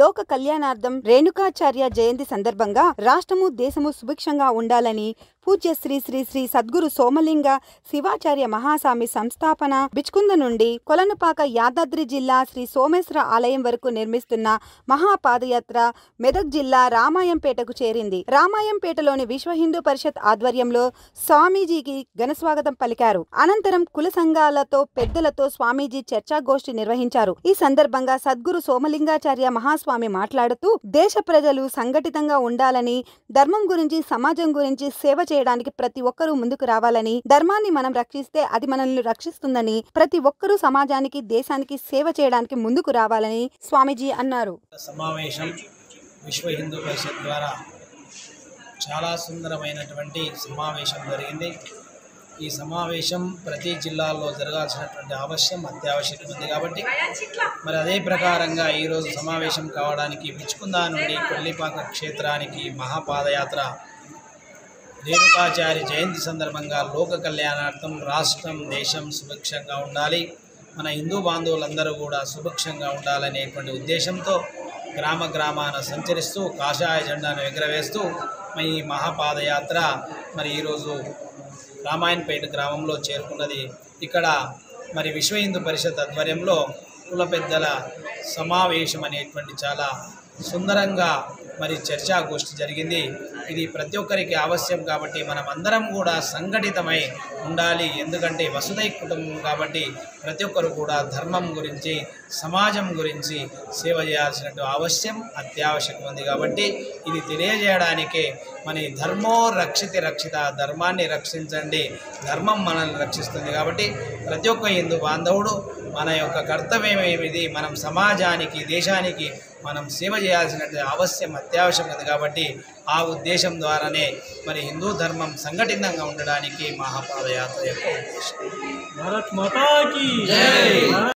లోక కళ్యాణార్థం రేణుకాచార్య జయంతి సందర్భంగా రాష్ట్రము దేశము సుభిక్షంగా ఉండాలని పూజ్య శ్రీ శ్రీ శ్రీ సద్గురు సోమలింగ శివాచార్య మహాస్వామి సంస్థాపన బిచ్కుంద నుండి కొలనుపాక యాదాద్రి జిల్లా శ్రీ సోమేశ్వర ఆలయం వరకు నిర్మిస్తున్న మహాపాదయాత్ర మెదక్ జిల్లా రామాయంపేటకు చేరింది రామాయంపేటలోని విశ్వ హిందూ పరిషత్ ఆధ్వర్యంలో స్వామీజీకి ఘనస్వాగతం పలికారు అనంతరం కుల సంఘాలతో పెద్దలతో స్వామీజీ చర్చాగోష్ఠి నిర్వహించారు ఈ సందర్భంగా సద్గురు సోమలింగాచార్య మహాస్వామి మాట్లాడుతూ దేశ ప్రజలు సంఘటితంగా ఉండాలని ధర్మం గురించి సమాజం గురించి సేవ చేయడానికి ప్రతి ఒక్కరూ ముందుకు రావాలని ధర్మాన్ని మనం రక్షిస్తే అది మనల్ని రక్షిస్తుందని ప్రతి ఒక్కరూ సమాజానికి దేశానికి సేవ చేయడానికి ముందుకు రావాలని స్వామీజీ అన్నారు సమావేశం విశ్వ హిందూ పరిషత్ ద్వారా చాలా సుందరమైనటువంటి సమావేశం జరిగింది ఈ సమావేశం ప్రతి జిల్లాల్లో జరగాల్సినటువంటి అవశ్యం అత్యావశ్యకం ఉంది కాబట్టి మరి అదే ప్రకారంగా ఈరోజు సమావేశం కావడానికి పిచ్చుకుందా నుండి కొల్లిపాక క్షేత్రానికి మహాపాదయాత్ర రేణుకాచారి జయంతి సందర్భంగా లోక కళ్యాణార్థం రాష్ట్రం దేశం సుభిక్షంగా ఉండాలి మన హిందూ బాంధవులందరూ కూడా సుభిక్షంగా ఉండాలనేటువంటి ఉద్దేశంతో గ్రామ గ్రామాన సంచరిస్తూ కాషాయ జెండాను ఎగరవేస్తూ మరి ఈ మహాపాదయాత్ర మరి ఈరోజు రామాయణపేట గ్రామంలో చేరుకున్నది ఇక్కడ మరి విశ్వ హిందూ పరిషత్ ఆధ్వర్యంలో కుల పెద్దల సమావేశం అనేటువంటి చాలా సుందరంగా మరి చర్చాగోష్ఠి జరిగింది ఇది ప్రతి ఒక్కరికి ఆవశ్యం కాబట్టి మనం అందరం కూడా సంఘటితమై ఉండాలి ఎందుకంటే వసుదై కుటుంబం కాబట్టి ప్రతి ఒక్కరు కూడా ధర్మం గురించి సమాజం గురించి సేవ చేయాల్సినట్టు ఆవశ్యం అత్యావశ్యకం ఉంది కాబట్టి ఇది తెలియజేయడానికే మన ఈ ధర్మో రక్షితి రక్షిత ధర్మాన్ని రక్షించండి ధర్మం మనల్ని రక్షిస్తుంది కాబట్టి ప్రతి ఒక్క హిందూ బాంధవుడు మన యొక్క కర్తవ్యం ఏమిది మనం సమాజానికి దేశానికి మనం సేవ చేయాల్సినటువంటి అవశ్యం అత్యావశ్యం ఉంది కాబట్టి ఆ ఉద్దేశం ద్వారానే మరి హిందూ ధర్మం సంఘటితంగా ఉండడానికి మహాపాదయాత్ర యొక్క ఉద్దేశం भारत माता की